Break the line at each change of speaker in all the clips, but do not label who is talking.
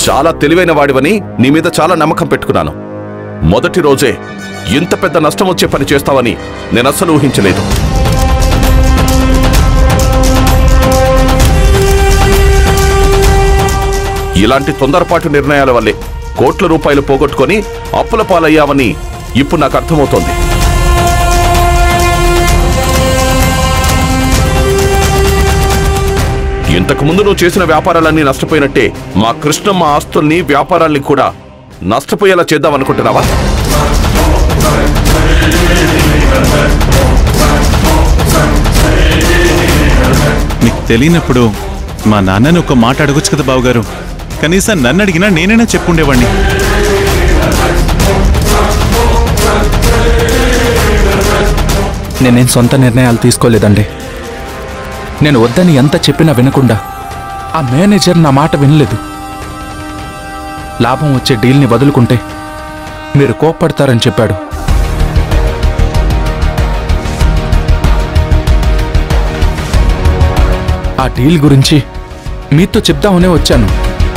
చాలా తెలివైన వాడివని నీ మీద చాలా నమ్మకం పెట్టుకున్నాను మొదటి రోజే ఇంత పెద్ద నష్టం వచ్చే పని చేస్తావని నేను అస్సలు ఊహించలేదు ఇలాంటి తొందరపాటు నిర్ణయాల వల్లే కోట్ల రూపాయలు పోగొట్టుకొని అప్పుల పాలయ్యావని ఇప్పుడు నాకు అర్థమవుతోంది ఇంతకు ముందు నువ్వు చేసిన వ్యాపారాలన్నీ నష్టపోయినట్టే మా కృష్ణమ్మ ఆస్తుల్ని వ్యాపారాల్ని కూడా నష్టపోయేలా చేద్దామనుకుంటున్నావా
మీకు తెలియనప్పుడు మా నాన్నని ఒక మాట అడగొచ్చు కదా బావగారు కనీసం నన్ను అడిగినా నేనైనా చెప్పుండేవాణ్ణి
నేనేం సొంత నిర్ణయాలు తీసుకోలేదండి నేను వద్దని ఎంత చెప్పినా వినకుండా ఆ మేనేజర్ నా మాట వినలేదు లాభం వచ్చే డీల్ని వదులుకుంటే మీరు కోప్పడతారని చెప్పాడు ఆ డీల్ గురించి మీతో చెప్దామనే వచ్చాను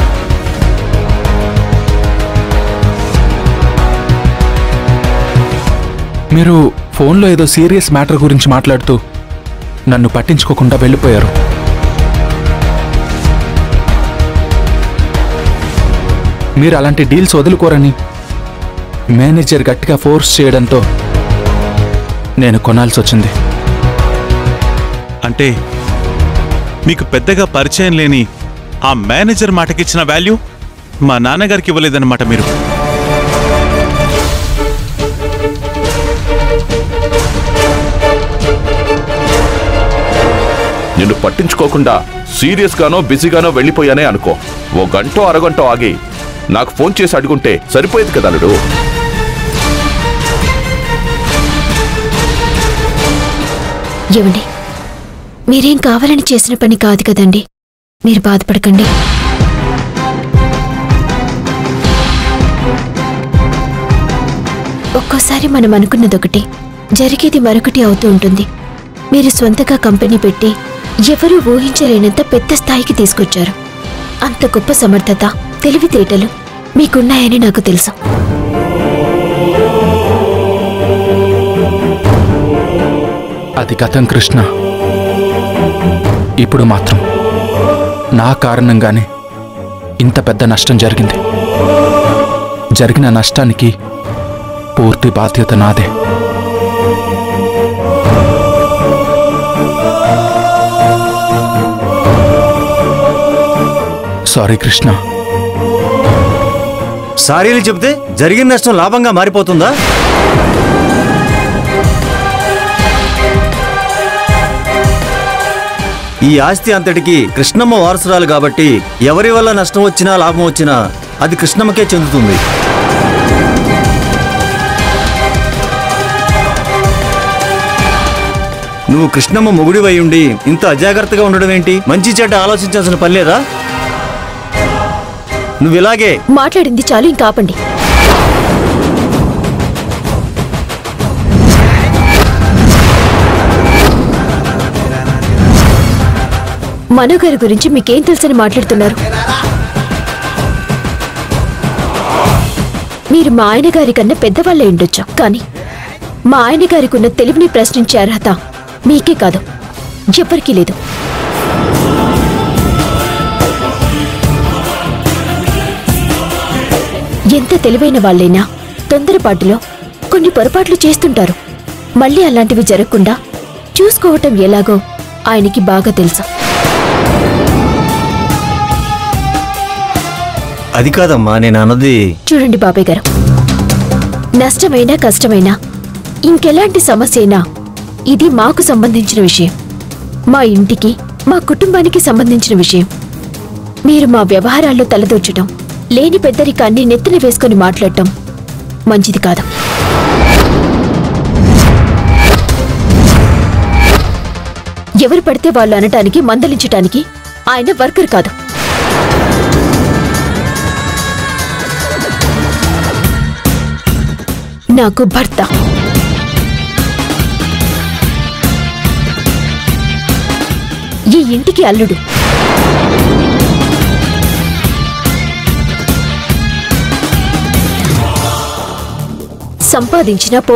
మీరు ఫోన్లో ఏదో సీరియస్ మ్యాటర్ గురించి మాట్లాడుతూ నన్ను పట్టించుకోకుండా వెళ్ళిపోయారు మీరు అలాంటి డీల్స్ వదులుకోరని మేనేజర్ గట్టిగా ఫోర్స్ చేయడంతో నేను కొనాల్సి వచ్చింది
అంటే మీకు పెద్దగా పరిచయం లేని ఆ మేనేజర్ మాటకిచ్చిన వాల్యూ మా నాన్నగారికి ఇవ్వలేదన్నమాట మీరు
నిన్ను పట్టించుకోకుండా సీరియస్ గానో బిజీగానో వెళ్ళిపోయానే అనుకో ఓ గంటో అరగంటో ఆగి నాకు ఫోన్ చేసి అడుగుంటే సరిపోయేది కదా అల్లుడు
ఏమండి మీరేం కావాలని చేసిన పని కాదు కదండి మీరు బాధపడకండి ఒక్కోసారి మనం అనుకున్నదొకటి జరిగేది మరొకటి అవుతూ ఉంటుంది మీరు స్వంతగా కంపెనీ పెట్టి ఎవరూ ఊహించలేనంత పెద్ద స్థాయికి తీసుకొచ్చారు అంత గొప్ప సమర్థత తెలివితేటలు మీకున్నాయని నాకు తెలుసు
అది గతం కృష్ణ ఇప్పుడు మాత్రం నా కారణంగానే ఇంత పెద్ద నష్టం జరిగింది జరిగిన నష్టానికి పూర్తి బాధ్యత నాదే సారీ కృష్ణ
సారీలు చెబితే జరిగిన నష్టం లాభంగా మారిపోతుందా ఈ ఆస్తి అంతటికి కృష్ణమ్మ వారసురాలు కాబట్టి ఎవరి వల్ల నష్టం వచ్చినా లాభం వచ్చినా అది కృష్ణమ్మకే చెందుతుంది నువ్వు కృష్ణమ్మ మొగుడివై ఉండి ఇంత అజాగ్రత్తగా ఉండడం ఏంటి మంచి చెడ్డ ఆలోచించాల్సిన పని లేదా నువ్వు ఇలాగే
మాట్లాడింది చాలు ఇంకా ఆపండి మనో గారి గురించి మీకేం తెలుసని మాట్లాడుతున్నారు మీరు మా ఆయన గారి కన్నా పెద్దవాళ్ళే ఉండొచ్చు కానీ మా ఆయన గారికి ఉన్న తెలివిని ప్రశ్నించే అర్హత మీకే కాదు ఎవ్వరికీ లేదు ఎంత తెలివైన వాళ్ళైనా తొందరపాటులో కొన్ని పొరపాట్లు చేస్తుంటారు మళ్ళీ అలాంటివి జరగకుండా చూసుకోవటం ఎలాగో ఆయనకి బాగా తెలుసు
అది కాదమ్మా నేను అన్నది
చూడండి బాబాయ్ గారు నష్టమైనా కష్టమైనా ఇంకెలాంటి సమస్య అయినా ఇది మాకు సంబంధించిన విషయం మా ఇంటికి మా కుటుంబానికి సంబంధించిన విషయం మీరు మా వ్యవహారాల్లో తలదూర్చటం లేని పెద్దరికాన్ని నెత్తిన వేసుకొని మాట్లాడటం మంచిది కాదు ఎవరు పడితే వాళ్ళు అనటానికి మందలించటానికి ఆయన వర్కర్ కాదు నాకు భర్త ఈ ఇంటికి అల్లుడు సంపాదించినా పో